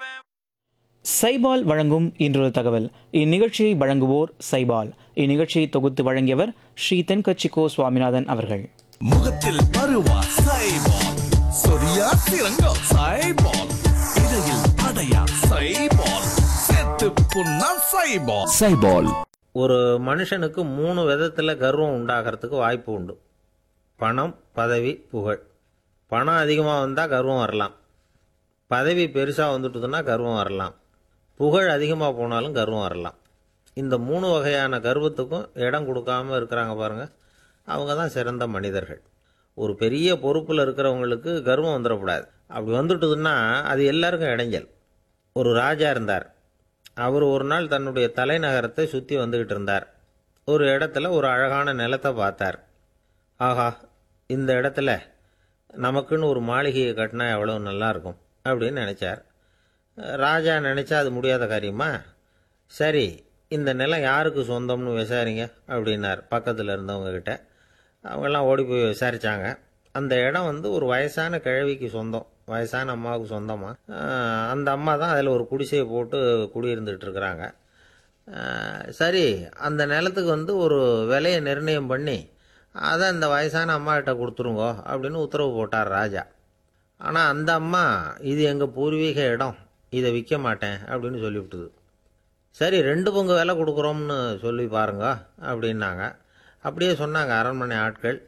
சைபால் வழங்கும் இன்றொரு தகவல் இந்நிகழ்ச்சியை வழங்குவோர் சைபால் இந்நிகழ்ச்சியை தொகுத்து வழங்கியவர் ஸ்ரீ தென்கட்சிகோ சுவாமிநாதன் அவர்கள் முகத்தில் பருவா சைபால் சொரியா சிறங்கோ சைபால் இடையில் அடையா சைபால் செத்து புண்ணா சைபால் சைபால் ஒரு மனுஷனுக்கு மூணு விதத்தில் கர்வம் உண்டாகிறதுக்கு வாய்ப்பு உண்டு பணம் பதவி புகழ் பணம் அதிகமாக வந்தால் கர்வம் வரலாம் பதவி பெருசாக வந்துட்டுதுன்னா கர்வம் வரலாம் புகழ் அதிகமாக போனாலும் கர்வம் வரலாம் இந்த மூணு வகையான கர்வத்துக்கும் இடம் கொடுக்காம இருக்கிறாங்க பாருங்க அவங்க தான் சிறந்த மனிதர்கள் ஒரு பெரிய பொறுப்பில் இருக்கிறவங்களுக்கு கர்வம் வந்துடக்கூடாது அப்படி வந்துட்டுதுன்னா அது எல்லாருக்கும் இடைஞ்சல் ஒரு ராஜா இருந்தார் அவர் ஒரு நாள் தன்னுடைய தலைநகரத்தை சுற்றி வந்துக்கிட்டு இருந்தார் ஒரு இடத்துல ஒரு அழகான நிலத்தை பார்த்தார் ஆஹா இந்த இடத்துல நமக்குன்னு ஒரு மாளிகையை கட்டினா எவ்வளோ நல்லா இருக்கும் அப்படின்னு நினச்சார் ராஜா நினச்சா அது முடியாத காரியமா சரி இந்த நிலம் யாருக்கு சொந்தம்னு விசாரிங்க அப்படின்னார் பக்கத்தில் இருந்தவங்க கிட்ட அவங்கெல்லாம் ஓடி போய் விசாரித்தாங்க அந்த இடம் வந்து ஒரு வயசான கிழவிக்கு சொந்தம் வயசான அம்மாவுக்கு சொந்தமாக அந்த அம்மா தான் அதில் ஒரு குடிசையை போட்டு குடியிருந்துட்டு இருக்கிறாங்க ஆஹ், சரி அந்த நிலத்துக்கு வந்து ஒரு விலையை நிர்ணயம் பண்ணி அதை அந்த வயசான அம்மா கிட்ட கொடுத்துருங்கோ அப்படின்னு உத்தரவு போட்டார் ராஜா ஆனால் அந்த அம்மா இது எங்கள் பூர்வீக இடம் இதை விற்க மாட்டேன் அப்படின்னு சொல்லிவிட்டுது சரி ரெண்டு பங்கு விலை கொடுக்குறோம்னு சொல்லி பாருங்க அப்படின்னாங்க அப்படியே சொன்னாங்க அரண்மனை ஆட்கள்